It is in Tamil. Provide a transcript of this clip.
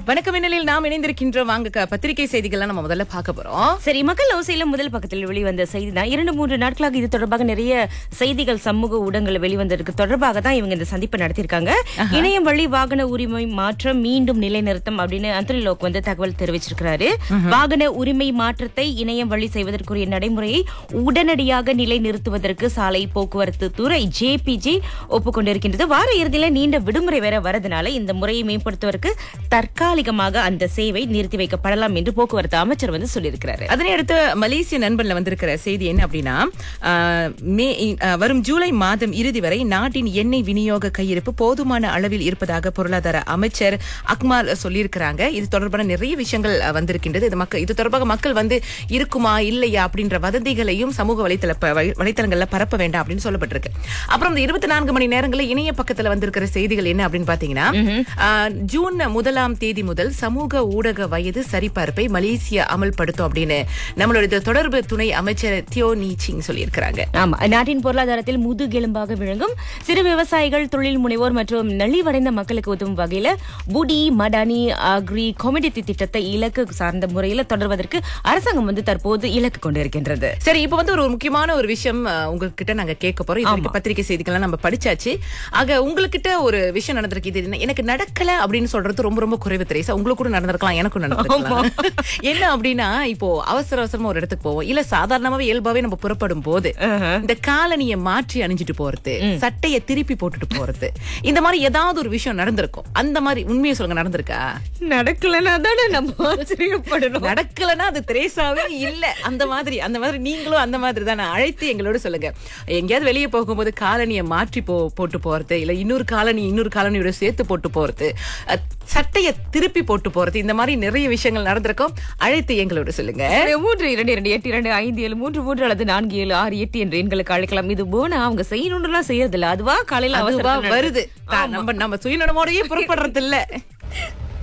வணக்கம் மின்னலில் நாம் இணைந்திருக்கின்றோம் வாங்க க- பத்திரிகை செய்திகள்லாம் நம்ம முதல்ல பார்க்க போறோம் சரி மக்கள் ஓசையில முதல் பக்கத்தில் வெளிவந்த செய்தி தான் இரண்டு மூன்று நாட்களாக இது தொடர்பாக நிறைய செய்திகள் சமூக ஊடகங்கள் வெளிவந்ததற்கு தொடர்பாக தான் இவங்க இந்த சந்திப்பை நடத்தியிருக்காங்க இணையம் வழி வாகன உரிமை மாற்றம் மீண்டும் நிலைநிறுத்தம் அப்படின்னு அந்தரி லோக் வந்து தகவல் தெரிவிச்சிருக்கிறாரு வாகன உரிமை மாற்றத்தை இணையம் வழி செய்வதற்குரிய நடைமுறையை உடனடியாக நிலைநிறுத்துவதற்கு சாலை போக்குவரத்து துறை ஜேபிஜி ஒப்புக்கொண்டிருக்கின்றது வார இறுதியில நீண்ட விடுமுறை வேற வரதுனால இந்த முறையை மேம்படுத்துவதற்கு தற்காலிகமாக அந்த சேவை நிறுத்தி வைக்கப்படலாம் என்று போக்குவரத்து அமைச்சர் வந்து சொல்லியிருக்கிறாரு அதனை அடுத்து மலேசிய நண்பன்ல வந்திருக்கிற செய்தி என்ன அப்படின்னா ஆஹ், மே ஆஹ், வரும் ஜூலை மாதம் இறுதி வரை நாட்டின் எண்ணெய் விநியோக கையிருப்பு போதுமான அளவில் இருப்பதாக பொருளாதார அமைச்சர் அக்மால் சொல்லியிருக்கிறாங்க இது தொடர்பான நிறைய விஷயங்கள் அஹ், வந்திருக்கின்றது இது மக்கள் இது தொடர்பாக மக்கள் வந்து இருக்குமா இல்லையா அப்படின்ற வதந்திகளையும் சமூக வலைத்தள ப- வழி- வலைத்தளங்கள்ல பரப்ப வேண்டாம் அப்படின்னு சொல்லப்பட்டிருக்கு அப்புறம் இந்த இருபத்தி நான்கு மணி நேரங்களில் இணைய பக்கத்துல வந்திருக்கிற செய்திகள் என்ன அப்படின்னு பாத்தீங்கன்னா ஆஹ், ஜூன் முதலாம் தேதி முதல் சமூக ஊடக வயது சரிபார்ப்பை மலேசியா அமல்படுத்தும் அப்படின்னு நம்மளுடைய தொடர்பு துணை அமைச்சர் தியோ நீ சிங் சொல்லியிருக்கிறாங்க ஆமா நாட்டின் பொருளாதாரத்தில் முதுகெலும்பாக விளங்கும் சிறு விவசாயிகள் தொழில் முனைவோர் மற்றும் நலிவடைந்த மக்களுக்கு உதவும் வகையில புடி மடானி அக்ரி கொமிடிட்டி திட்டத்தை இலக்கு சார்ந்த முறையில தொடர்வதற்கு அரசாங்கம் வந்து தற்போது இலக்கு கொண்டிருக்கின்றது சரி இப்ப வந்து ஒரு முக்கியமான ஒரு விஷயம் அஹ், உங்ககிட்ட நாங்க கேட்க போறோம் இது வரைக்கும் பத்திரிகை செய்திகள்லாம் நம்ம படிச்சாச்சு ஆக உங்ககிட்ட ஒரு விஷயம் நடந்திருக்கு இது என்ன- எனக்கு நடக்கல அப்படின்னு சொல்றது ரொம்ப ரொம்ப குறைவு தெரியுசா உங்களுக்கு கூட நடந்திருக்கலாம் எனக்கும் நடந்திருக்கலாம் என்ன அப்படின்னா இப்போ அவசர அவசரமா ஒரு இடத்துக்கு போவோம் இல்ல சாதாரணமாவே இயல்பாவே நம்ம புறப்படும் போது இந்த காலனிய மாற்றி அணிஞ்சிட்டு போறது சட்டைய திருப்பி போட்டுட்டு போறது இந்த மாதிரி ஏதாவது ஒரு விஷயம் நடந்திருக்கும் அந்த மாதிரி உண்மையை சொல்லுங்க நடந்திருக்கா நடக்கலன்னா தானே நம்ம ஆச்சரியப்படணும் நடக்கலன்னா அது திரேசாவே இல்ல அந்த மாதிரி அந்த மாதிரி நீங்களும் அந்த மாதிரி தானே அழைத்து எங்களோட சொல்லுங்க எங்கேயாவது வெளியே போகும்போது காலனியை மாற்றி போ போட்டு போறது இல்ல இன்னொரு காலனி இன்னொரு காலனியோட சேர்த்து போட்டு போறது அஹ், சட்டைய திருப்பி போட்டு போறது இந்த மாதிரி நிறைய விஷயங்கள் நடந்திருக்கும் அழைத்து எங்களோட சொல்லுங்க மூன்று இரண்டு இரண்டு எட்டு இரண்டு ஐந்து ஏழு மூன்று மூன்று அல்லது நான்கு ஏழு ஆறு எட்டு என்று எண்களுக்கு அழைக்கலாம் இது போனா அவங்க செய்யணும்லாம் செய்யறது இல்ல அதுவா காலையில அதுவா அவசரத்துல வருது தான் நம்ம நம்ம சுயநலமோடயே புறப்படுறது இல்ல